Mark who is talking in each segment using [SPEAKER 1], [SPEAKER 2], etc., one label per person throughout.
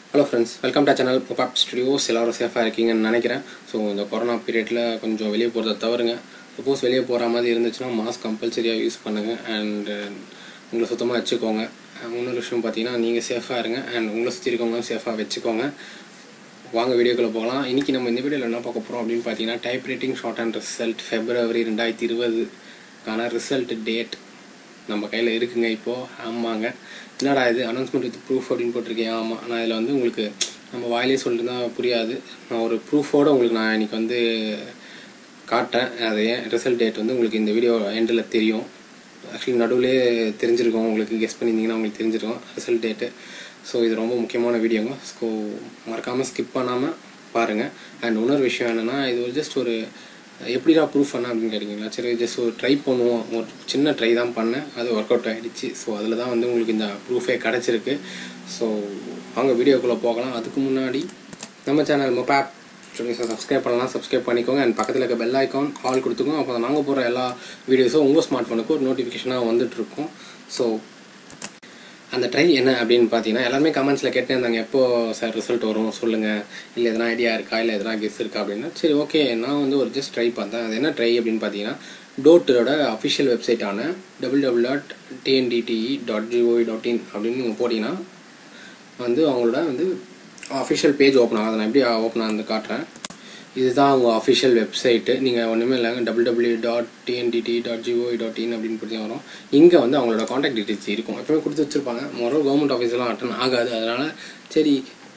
[SPEAKER 1] Hello friends welcome to channel pop studios எல்லோரும் சேஃபாக இருக்கீங்கன்னு நினைக்கிறேன் ஸோ இந்த கொரோனா பீரியடில் கொஞ்சம் வெளியே போகிறத தவறுங்க சப்போஸ் வெளியே போகிற மாதிரி இருந்துச்சுன்னா மாஸ்க் கம்பல்சரியாக யூஸ் பண்ணுங்கள் அண்ட் உங்களை சுத்தமாக வச்சுக்கோங்க அஹ் இன்னொரு விஷயம் பார்த்தீங்கன்னா நீங்கள் சேஃபாக இருங்க அண்ட் உங்களை சுற்றி இருக்கவங்க சேஃபாக வச்சுக்கோங்க வாங்க வீடியோக்குள்ளே போகலாம் இன்றைக்கி நம்ம இந்த வீடியோவில் என்ன பார்க்க போகிறோம் அப்படின்னு பார்த்தீங்கன்னா type writing short and result February ரெண்டாயிரத்தி இருபதுக்கான ரிசல்ட் டேட் நம்ம கையில் இருக்குங்க இப்போது ஆமாங்க என்னடா இது அனௌன்ஸ்மெண்ட் வித் ப்ரூஃப் அப்படின்னு போட்டிருக்கேன் ஆமாம் நான் இதில் வந்து உங்களுக்கு நம்ம வாயிலே சொல்லிட்டு தான் புரியாது நான் ஒரு ப்ரூஃபோடு உங்களுக்கு நான் இன்றைக்கி வந்து காட்டுறேன் அது ஏன் ரிசல்ட் டேட் வந்து உங்களுக்கு இந்த வீடியோ எண்டில் தெரியும் ஆக்சுவலி நடுவுலே தெரிஞ்சிருக்கும் உங்களுக்கு கெஸ் பண்ணியிருந்தீங்கன்னா உங்களுக்கு தெரிஞ்சிருக்கும் ரிசல்ட் டேட்டு ஸோ இது ரொம்ப முக்கியமான வீடியோங்க ஸோ மறக்காமல் ஸ்கிப் பண்ணாமல் பாருங்கள் அண்ட் இன்னொரு விஷயம் என்னென்னா இது ஒரு ஜஸ்ட் ஒரு எப்படிடா ப்ரூஃப் பண்ண அப்படின்னு கேட்டிங்களா சரி ஜஸ்ட் ஒரு ட்ரை பண்ணுவோம் ஒரு சின்ன ட்ரை தான் பண்ணேன் அது ஒர்க் அவுட் ஆகிடுச்சு ஸோ அதில் தான் வந்து உங்களுக்கு இந்த ப்ரூஃபே கிடச்சிருக்கு ஸோ வாங்க வீடியோக்குள்ளே போகலாம் அதுக்கு முன்னாடி நம்ம சேனல் மொபேப் சப்ஸ்கிரைப் பண்ணலாம் சப்ஸ்கிரைப் பண்ணிக்கோங்க அண்ட் பக்கத்தில் இருக்க பெல் ஐக்கான் ஆல் கொடுத்துக்கோங்க அப்போ நாங்கள் போகிற எல்லா வீடியோஸும் உங்கள் ஸ்மார்ட் ஃபோனுக்கு ஒரு நோட்டிஃபிகேஷனாக வந்துட்டுருக்கும் ஸோ அந்த ட்ரை என்ன அப்படின்னு பார்த்தீங்கன்னா எல்லாருமே கமெண்ட்ஸில் கேட்டே இருந்தாங்க எப்போ சார் ரிசல்ட் வரும் சொல்லுங்கள் இல்லை எதனா ஐடியா இருக்கா இல்லை எதனா கெஸ் இருக்கா அப்படின்னா சரி ஓகே நான் வந்து ஒரு ஜஸ்ட் ட்ரை பார்த்தேன் அது என்ன ட்ரை அப்படின்னு பார்த்தீங்கன்னா டோட்டரோட அஃபிஷியல் வெப்சைட்டான double double dot TNDTE dot GOE dot in அப்படின்னு நீங்கள் போட்டிங்கன்னா வந்து அவங்களோட வந்து அஃபிஷியல் பேஜ் ஓப்பன் ஆகும் அதை நான் எப்படி ஓப்பன் ஆகுது காட்டுறேன் இதுதான் அவங்க அஃபிஷியல் வெப்சைட்டு நீங்கள் ஒன்றுமே இல்லைங்க double W dot TNDT dot GOE dot in அப்படின்னு கொடுத்து வரும் இங்கே வந்து அவங்களோட காண்டாக்ட் டீட்டெயில்ஸ் இருக்கும் எப்பவுமே கொடுத்து வச்சுருப்பாங்க மொதல் கவர்மெண்ட் ஆஃபீஸ்லாம் அட்டன் ஆகாது அதனால் சரி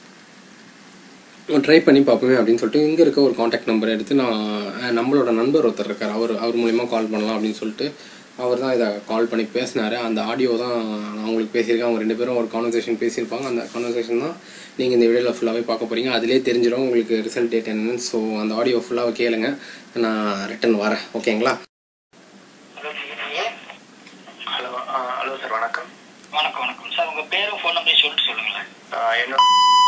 [SPEAKER 1] ட்ரை பண்ணி பார்ப்போமே அப்படின்னு சொல்லிட்டு இங்கே இருக்க ஒரு காண்டாக்ட் நம்பர் எடுத்து நான் அஹ், நம்மளோட நண்பர் ஒருத்தர் இருக்கார் அவர் அவர் மூலிமா கால் பண்ணலாம் அப்படின்னு சொல்லிட்டு அவர் தான் இதை கால் பண்ணி பேசினார் அந்த ஆடியோ தான் நான் உங்களுக்கு பேசியிருக்கேன் அவங்க ரெண்டு பேரும் ஒரு கான்வர்சேஷன் பேசியிருப்பாங்க அந்த கான்வர்சேஷன் தான் நீங்கள் இந்த வீடியோவில் ஃபுல்லாகவே பார்க்க போகிறீங்க அதிலே தெரிஞ்சிடும் உங்களுக்கு ரிசல்ட் டேட் என்னன்னு ஸோ அந்த ஆடியோ ஃபுல்லாக கேளுங்க நான் ரிட்டன் வரேன் ஓகேங்களா
[SPEAKER 2] ஹலோ நீங்க
[SPEAKER 3] ஹலோ ஹலோ சார் வணக்கம்
[SPEAKER 2] வணக்கம் வணக்கம் சார் உங்க பேரும் ஃபோன் நம்பரையும் சொல்லிட்டு சொல்லுங்களேன்
[SPEAKER 3] ஆ, என்னோட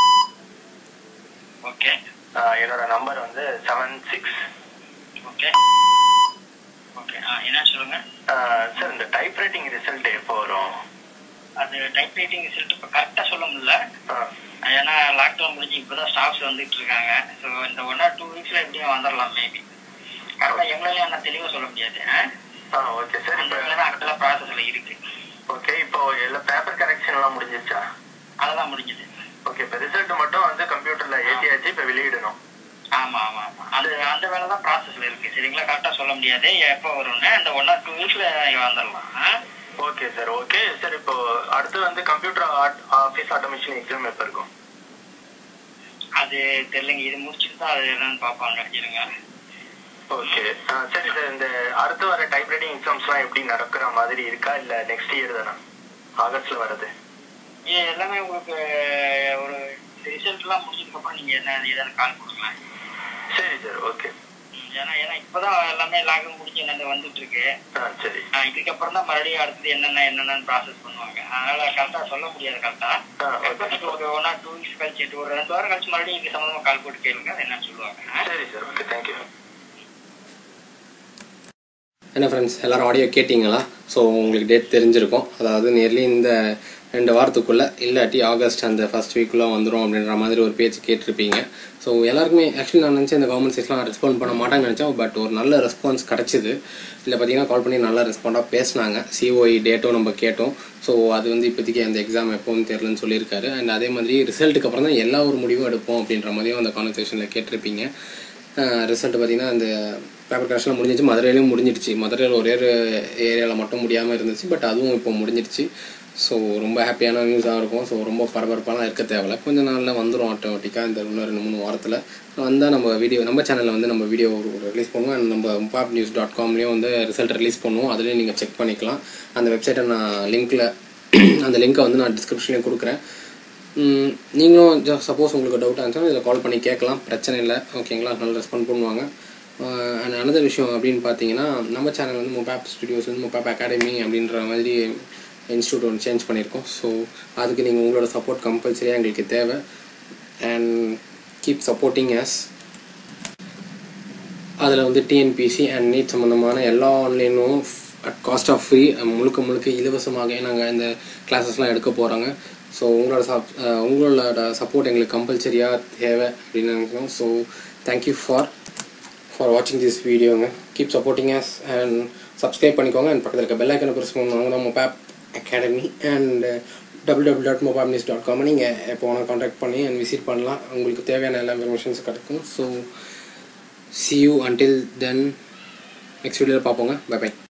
[SPEAKER 2] ஓகே
[SPEAKER 3] ஆ, என்னோட நம்பர் வந்து செவன் சிக்ஸ்
[SPEAKER 2] ஓகே ஓகே ஆ என்ன சொல்லுங்க
[SPEAKER 3] சார் இந்த டைப் ரைட்டிங் ரிசல்ட் எப்போ வரும்
[SPEAKER 2] அது டைப் ரைட்டிங் ரிசல்ட் இப்போ கரெக்டாக சொல்ல முடியல
[SPEAKER 3] ஆ,
[SPEAKER 2] ஏன்னா லாக்டவுன் முடிஞ்சு இப்போ தான் ஸ்டாஃப்ஸ் வந்துட்டு இருக்காங்க ஸோ இந்த ஒன் ஆர் டூ வீக்ஸில் எப்படியும் வந்துடலாம் மேபி கரெக்டாக எங்களாலையும் என்ன தெளிவாக சொல்ல முடியாது ஆ?
[SPEAKER 3] ஆ ஓகே சார்
[SPEAKER 2] அந்த
[SPEAKER 3] இப்போ
[SPEAKER 2] வேலை தான் அடுத்த ப்ராசஸில் இருக்கு
[SPEAKER 3] ஓகே இப்போ எல்லாம் பேப்பர் கரெக்ஷன்லாம் முடிஞ்சிருச்சா
[SPEAKER 2] அதுதான் முடிஞ்சது
[SPEAKER 3] ஓகே இப்போ ரிசல்ட் மட்டும் வந்து கம்ப்யூட்டர்ல ஏற்றியாச்சு இப்போ வெளியிடணும்
[SPEAKER 2] ஆமா ஆமா ஆமா அது அந்த வேலை தான் ப்ராசஸ்ல இருக்கு சரிங்களா கரெக்டா சொல்ல முடியாது எப்போ வரும்னு அந்த ஒன் ஆர் டூ வீக்ஸ்ல வந்துடலாம் ஆ?
[SPEAKER 3] ஓகே சார் ஓகே சார் இப்போ அடுத்து வந்து கம்ப்யூட்டர் ஆஃபீஸ் ஆட்டோமேஷன் எக்ஸாம் எப்போ இருக்கும்
[SPEAKER 2] அது தெரியலங்க இது முடிச்சுட்டு தான் அது என்னன்னு பார்ப்பாங்க இருங்க
[SPEAKER 3] ஓகே சரி சார் இந்த அடுத்து வர டைப் ரைட்டிங் எக்ஸாம்ஸ்லாம் எப்படி நடக்கிற மாதிரி இருக்கா இல்லை நெக்ஸ்ட் இயர் தானா ஆகஸ்ட்ல வருது
[SPEAKER 2] இது எல்லாமே உங்களுக்கு ஒரு ரிசல்ட்லாம் முடிச்சதுக்கு அப்புறம் நீங்க என்ன ஏதாவது கால் கொடுக்கலாம்
[SPEAKER 3] சரி சார் ஓகே
[SPEAKER 2] ஏன்னா ஏன்னா இப்பதான் எல்லாமே லாக்டவுன் முடிஞ்சு என்னது வந்துட்டு இருக்கு
[SPEAKER 3] ஆ சரி
[SPEAKER 2] ஆ, இதுக்கப்புறம் தான் மறுபடியும் அடுத்தது என்னென்ன என்னென்னு ப்ராசஸ் பண்ணுவாங்க அதனால கரெக்டா சொல்ல முடியாது கரெக்டா
[SPEAKER 3] ஆ, okay.
[SPEAKER 2] ஒரு ஒன் ஆர் டூ வீக்ஸ் கழிச்சு ஒரு ரெண்டு வாரம் கழிச்சு மறுபடியும் இது சம்மந்தமா கால் போட்டு கேளுங்க அது என்னன்னு சொல்லுவாங்க ஆ?
[SPEAKER 3] சரி சார் ஓகே தேங்க்யூ
[SPEAKER 1] என்ன ஃப்ரெண்ட்ஸ் எல்லாரும் ஆடியோ கேட்டிங்களா ஸோ உங்களுக்கு டேட் தெரிஞ்சிருக்கும் அதாவது நியர்லி இந்த ரெண்டு வாரத்துக்குள்ளே இல்லாட்டி ஆகஸ்ட் அந்த ஃபர்ஸ்ட் வீக்குள்ளே வந்துடும் அப்படின்ற மாதிரி ஒரு பேச்சு கேட்டிருப்பீங்க ஸோ எல்லாருக்குமே ஆக்சுவலி நான் நினச்சேன் இந்த கவர்மெண்ட் சைட்ஸ்லாம் ரெஸ்பாண்ட் பண்ண மாட்டாங்கன்னு நினச்சேன் பட் ஒரு நல்ல ரெஸ்பான்ஸ் கிடச்சிது இல்லை பார்த்தீங்கன்னா கால் பண்ணி நல்லா ரெஸ்பாண்டாக பேசினாங்க சிஓஇ டேட்டும் நம்ம கேட்டோம் ஸோ அது வந்து இப்போதைக்கு அந்த எக்ஸாம் எப்போன்னு தெரிலன்னு சொல்லியிருக்காரு அண்ட் அதே மாதிரி ரிசல்ட்டுக்கு அப்புறம் தான் எல்லா ஒரு முடிவும் எடுப்போம் அப்படின்ற மாதிரியும் அந்த கான்வர்சேஷனில் கேட்டிருப்பீங்க ரிசல்ட் பார்த்தீங்கன்னா அந்த பேப்பர் கரெக்ஷன்லாம் முடிஞ்சிச்சு மதுரையிலையும் முடிஞ்சிடுச்சு மதுரையில் ஒரே ஒரு ஏரியாவில் மட்டும் முடியாமல் இருந்துச்சு பட் அதுவும் இப்போ முடிஞ்சிடுச்சு ஸோ ரொம்ப ஹாப்பியான நியூஸாக இருக்கும் ஸோ ரொம்ப பரபரப்பாலாம் இருக்க தேவையில்ல கொஞ்ச நாளில் வந்துடும் ஆட்டோமேட்டிக்காக இந்த இன்னும் ரெண்டு மூணு வாரத்தில் வந்தால் நம்ம வீடியோ நம்ம சேனலில் வந்து நம்ம வீடியோ ரிலீஸ் பண்ணுவோம் and நம்ம பாப் நியூஸ் டாட் காம்லேயும் வந்து ரிசல்ட் ரிலீஸ் பண்ணுவோம் அதுலேயும் நீங்கள் செக் பண்ணிக்கலாம் அந்த வெப்சைட்டை நான் லிங்க்கில் அந்த லிங்க்கை வந்து நான் டிஸ்கிரிப்ஷன்லேயும் கொடுக்குறேன் ம், நீங்களும் சப்போஸ் உங்களுக்கு டவுட் இருந்துச்சுன்னா இதில் கால் பண்ணி கேட்கலாம் பிரச்சனை இல்லை ஓகேங்களா நல்லா ரெஸ்பாண்ட் பண்ணுவாங்க அண்ட் அனதர் விஷயம் அப்படின்னு பார்த்தீங்கன்னா நம்ம சேனல் வந்து மொபேப் ஸ்டுடியோஸ் வந்து மொபேப் அகாடமி அப்படின்ற மாதிரி இன்ஸ்டியூட் ஒன்று சேஞ்ச் பண்ணியிருக்கோம் ஸோ அதுக்கு நீங்கள் உங்களோட சப்போர்ட் கம்பல்சரியாக எங்களுக்கு தேவை அண்ட் கீப் சப்போர்ட்டிங் அஸ் அதில் வந்து டிஎன்பிசி அண்ட் நீட் சம்மந்தமான எல்லா ஆன்லைனும் அட் காஸ்ட் ஆஃப் ஃப்ரீ முழுக்க முழுக்க இலவசமாக நாங்கள் இந்த கிளாஸஸ்லாம் எடுக்க போகிறாங்க ஸோ உங்களோட சப் உங்களோட சப்போர்ட் எங்களுக்கு கம்பல்சரியாக தேவை அப்படின்னு நினைக்கிறோம் ஸோ தேங்க்யூ ஃபார் ஃபார் வாட்சிங் திஸ் வீடியோங்க keep supporting us and subscribe பண்ணிக்கோங்க அண்ட் பக்கத்தில் இருக்க பெல் ஐக்கனை ப்ரெஸ் பண்ணுவாங்க தான் மொபேப் academy and double double dot mobile news dot com நீங்கள் எப்போ வேணால் காண்டாக்ட் பண்ணி அண்ட் விசிட் பண்ணலாம் உங்களுக்கு தேவையான எல்லா இன்ஃபர்மேஷன்ஸ் கிடைக்கும் so see you until then next வீடியோவில் பார்ப்போங்க பை பை